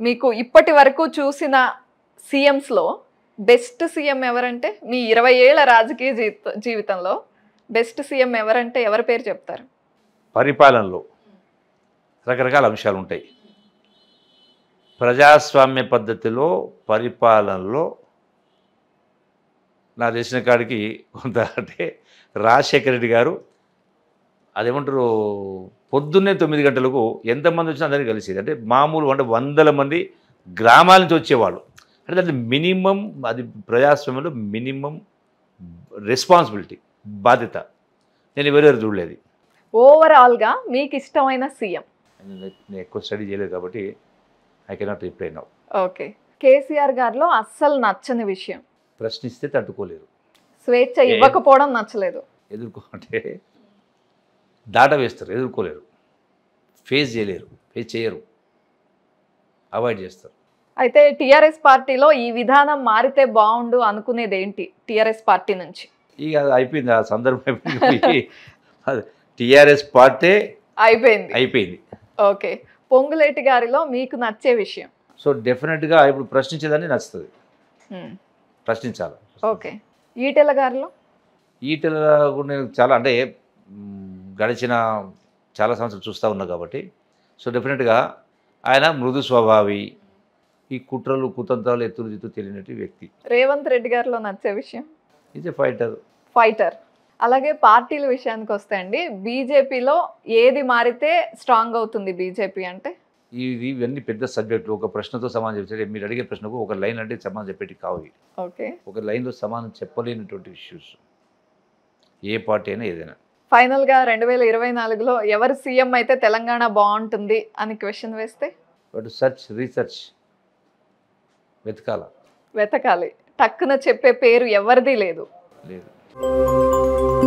మీకు ఇప్పటి వరకు చూసిన సీఎంస్లో బెస్ట్ సీఎం ఎవరంటే మీ ఇరవై ఏళ్ల రాజకీయ జీవిత జీవితంలో బెస్ట్ సీఎం ఎవరంటే ఎవరి పేరు చెప్తారు పరిపాలనలో రకరకాల అంశాలు ఉంటాయి ప్రజాస్వామ్య పద్ధతిలో పరిపాలనలో నా తెలిసిన కాడికి కొంత అంటే రాజశేఖర రెడ్డి గారు అదేమంటారు పొద్దున్నే తొమ్మిది గంటలకు ఎంతమంది వచ్చినా అందరికీ కలిసేది అంటే మామూలు అంటే వందల మంది గ్రామాల నుంచి వచ్చేవాళ్ళు అంటే దాంట్లో మినిమం అది ప్రజాస్వామ్యంలో మినిమం రెస్పాన్సిబిలిటీ బాధ్యత నేను ఎవరెవరు చూడలేదు ఓవరాల్గా మీకు ఇష్టమైన సీఎం నేను నేను ఎక్కువ స్టడీ చేయలేదు కాబట్టి I cannot reply now okay KCR గారిలో అస్సలు నచ్చని విషయం ప్రశ్నిస్తే తట్టుకోలేరు స్వేచ్ఛ ఏ- ఇవ్వకపోవడం నచ్చలేదు ఎదుర్కో అంటే దాట వేస్తారు ఎదుర్కోలేరు ఫేస్ చేయలేరు ఫేస్ చేయరు అవాయిడ్ చేస్తారు అయితే టిఆర్ఎస్ పార్టీలో ఈ విధానం మారితే బాగుండు అనుకునేది ఏంటి టిఆర్ఎస్ పార్టీ నుంచి ఇక అది అయిపోయింది ఆ సందర్భం అయిపోయింది టీఆర్ఎస్ పార్టీ అయిపోయింది అయిపోయింది ఓకే పొంగులేటి గారిలో మీకు నచ్చే విషయం సో డెఫినెట్గా ఇప్పుడు ప్రశ్నించేదాన్ని నచ్చుతుంది హ్మ్. ప్రశ్నించాలి ఓకే ఈటెల గారిలో ఈటల కూడా నేను చాలా అంటే మ్, గడిచిన చాలా సంవత్సరాలు చూస్తూ ఉన్నా కాబట్టి సో డెఫినెట్గా ఆయన మృదు స్వభావి ఈ కుట్రలు కుతంత్రాలు ఎత్తులు జిత్తు తెలియనటి వ్యక్తి రేవంత్ రెడ్డి గారిలో నచ్చే విషయం ఈజ్ ఎ ఫైటర్ ఫైటర్ అలాగే పార్టీల విషయానికి వస్తే అండి బీజేపీలో ఏది మారితే స్ట్రాంగ్ అవుతుంది బీజేపీ అంటే ఇది ఇవన్నీ పెద్ద సబ్జెక్టులు ఒక ప్రశ్నతో సమాధానం చెప్తారు మీరు అడిగే ప్రశ్నకు ఒక లైన్ అంటే సమాధానం చెప్పేటి కావు ఇవి. ఓకే ఒక లైన్లో సమాధానం చెప్పలేనటువంటి ఇష్యూస్ ఏ పార్టీ అయినా ఏదైనా ఫైనల్గా రెండు వేల ఇరవై నాలుగులో ఎవరు సీఎం అయితే తెలంగాణ బాగుంటుంది అని క్వశ్చన్ వేస్తే బట్ సర్చ్ రీసెర్చ్ వెతకాల వెతకాలి టక్కున చెప్పే పేరు ఎవరిది లేదు లేదు